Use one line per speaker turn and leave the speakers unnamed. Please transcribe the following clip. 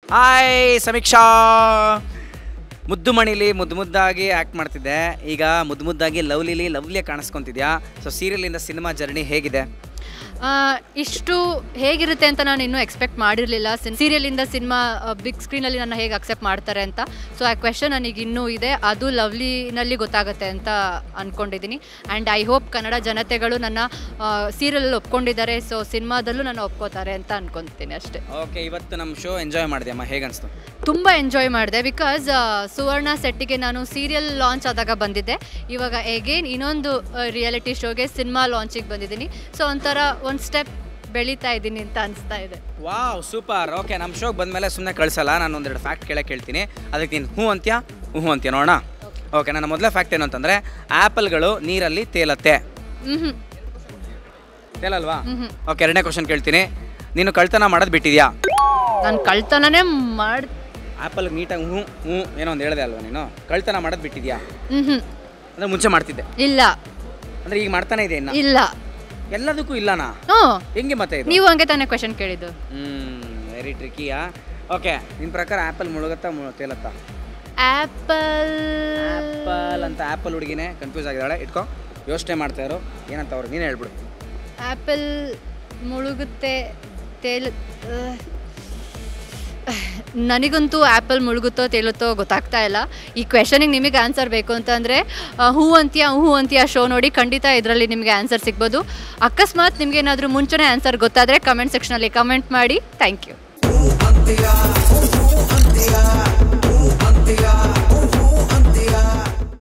hi ಸಮೀಕ್ಷಾ ಮುದ್ದು ಮಣಿಲಿ ಮುದ್ದು ಮುದ್ದಾಗಿ ಆ್ಯಕ್ಟ್ ಮಾಡ್ತಿದ್ದೆ ಈಗ ಮುದ್ದು ಮುದ್ದಾಗಿ ಲವ್ಲಿಲಿ ಲವ್ಲಿಯಾಗಿ ಕಾಣಿಸ್ಕೊಂತಿದ್ಯಾ ಸೊ ಸೀರಿಯಲಿಂದ ಸಿನಿಮಾ ಜರ್ನಿ ಹೇಗಿದೆ
ಆ, ಇಷ್ಟು ಹೇಗಿರುತ್ತೆ ಅಂತ ನಾನು ಇನ್ನೂ ಎಕ್ಸ್ಪೆಕ್ಟ್ ಮಾಡಿರಲಿಲ್ಲ ಸೀರಿಯಲಿಂದ ಸಿನಿಮಾ ಬಿಗ್ ಸ್ಕ್ರೀನಲ್ಲಿ ನನ್ನ ಹೇಗೆ ಅಕ್ಸೆಪ್ಟ್ ಮಾಡ್ತಾರೆ ಅಂತ ಸೊ ಆ ಕ್ವೆಶನ್ ನನಗೆ ಇನ್ನೂ ಇದೆ ಅದು ಲವ್ಲಿನಲ್ಲಿ ಗೊತ್ತಾಗುತ್ತೆ ಅಂತ ಅಂದ್ಕೊಂಡಿದ್ದೀನಿ ಆ್ಯಂಡ್ ಐ ಹೋಪ್ ಕನ್ನಡ ಜನತೆಗಳು ನನ್ನ ಸೀರಿಯಲಲ್ಲಿ ಒಪ್ಕೊಂಡಿದ್ದಾರೆ ಸೊ ಸಿನಿಮಾದಲ್ಲೂ ನನ್ನ ಒಪ್ಕೋತಾರೆ ಅಂತ ಅನ್ಕೊತೀನಿ ಅಷ್ಟೇ
ಓಕೆ ಇವತ್ತು ನಮ್ಮ ಶೋ ಎಂಜಾಯ್ ಮಾಡಿದೆಯಮ್ಮ ಹೇಗನ್ಸ್ತು
ತುಂಬ ಎಂಜಾಯ್ ಮಾಡಿದೆ ಬಿಕಾಸ್ ಸುವರ್ಣ ಸೆಟ್ಟಿಗೆ ನಾನು ಸೀರಿಯಲ್ ಲಾಂಚ್ ಆದಾಗ ಬಂದಿದ್ದೆ ಇವಾಗ ಎಗೇನ್ ಇನ್ನೊಂದು ರಿಯಾಲಿಟಿ ಶೋಗೆ ಸಿನಿಮಾ ಲಾಂಚಿಗೆ ಬಂದಿದ್ದೀನಿ ಸೊ ಒಂಥರ ಒಂದು ಸ್ಟೆಪ್ ಬೆಳೀತಾ ಇದ್ದೀನಿ ಅಂತ ಅನಿಸ್ತಾ ಇದೆ
ವಾವ್ ಸೂಪರ್ ಓಕೆ ನಮ್ಮ ಶೋಗೆ ಬಂದಮೇಲೆ ಸುಮ್ಮನೆ ಕಳಿಸಲ್ಲ ನಾನು ಒಂದೆರಡು ಫ್ಯಾಕ್ಟ್ ಕೇಳಕ್ಕೆ ಹೇಳ್ತೀನಿ ಅದಕ್ಕೆ ನೀನು ಹ್ಞೂ ಅಂತ್ಯಾ ಹ್ಞೂ ಅಂತ್ಯ ನೋಡೋಣ ಓಕೆ ನನ್ನ ಮೊದಲ ಫ್ಯಾಕ್ಟ್ ಏನು ಅಂತಂದರೆ ಆ್ಯಪಲ್ಗಳು ನೀರಲ್ಲಿ ತೇಲತ್ತೆ
ಹ್ಞೂ
ತೇಲಲ್ವಾ
ಹ್ಞೂ
ಓಕೆ ಎರಡನೇ ಕ್ವಶನ್ ಕೇಳ್ತೀನಿ ನೀನು ಕಳ್ತನ ಮಾಡೋದು ಬಿಟ್ಟಿದ್ಯಾ
ನಾನು ಕಳ್ತನನೇ ಮಾಡಿ
ಆ್ಯಪಲ್ ನೀಟಾಗಿ ಹ್ಞೂ ಹ್ಞೂ ಏನೋ ಒಂದು ಹೇಳಿದೆ ಅಲ್ವಾ ನೀನು ಕಳ್ತನ ಮಾಡೋದು ಬಿಟ್ಟಿದ್ಯಾ
ಹ್ಞೂ
ಅಂದರೆ ಮುಂಚೆ ಮಾಡ್ತಿದ್ದೆ
ಇಲ್ಲ
ಅಂದರೆ ಈಗ ಮಾಡ್ತಾನೆ ಇದೆ ಇನ್ನ
ಇಲ್ಲ
ಎಲ್ಲದಕ್ಕೂ ಇಲ್ಲನಾ
ಹ್ಞೂ
ಹೆಂಗೆ ಮತ್ತೆ ಇದು
ನೀವು ಹಂಗೆ ತಾನೇ ಕ್ವೆಶನ್ ಕೇಳಿದ್ದು
ಹ್ಮ್ ವೆರಿ ಟ್ರಿಕಿಯಾ ಓಕೆ ನಿನ್ನ ಪ್ರಕಾರ ಆ್ಯಪಲ್ ಮುಳುಗತ್ತಾ ಮು- ತೇಲತ್ತಾ
ಆ್ಯಪಲ್
ಆ್ಯಪಲ್ ಅಂತ ಆ್ಯಪಲ್ ಹುಡುಗಿನೇ ಕನ್ಫ್ಯೂಸ್ ಆಗಿದ್ದಾಳೆ ಇಟ್ಕೋ ಯೋಚನೆ ಮಾಡ್ತಾ ಇರೋ ಏನಂತ ಅವ್ರು ನೀನು ಹೇಳ್ಬಿಡು
ಆ್ಯಪಲ್ ಮುಳುಗುತ್ತೆ ತೇಲ್ ನನಗಂತೂ ಆ್ಯಪಲ್ ಮುಳುಗುತ್ತೋ ತೇಲುತ್ತೋ ಗೊತ್ತಾಗ್ತಾ ಇಲ್ಲ ಈ ಕ್ವೆಶನಿಗೆ ನಿಮಗೆ ಆನ್ಸರ್ ಬೇಕು ಅಂತಂದರೆ ಹೂ ಅಂತೀಯ ಹೂ ಅಂತೀಯ ಶೋ ನೋಡಿ ಖಂಡಿತ ಇದರಲ್ಲಿ ನಿಮಗೆ ಆನ್ಸರ್ ಸಿಗ್ಬೋದು ಅಕಸ್ಮಾತ್ ನಿಮಗೇನಾದರೂ ಮುಂಚೆನೇ ಆನ್ಸರ್ ಗೊತ್ತಾದರೆ ಕಮೆಂಟ್ ಸೆಕ್ಷನಲ್ಲಿ ಕಮೆಂಟ್ ಮಾಡಿ ಥ್ಯಾಂಕ್ ಯು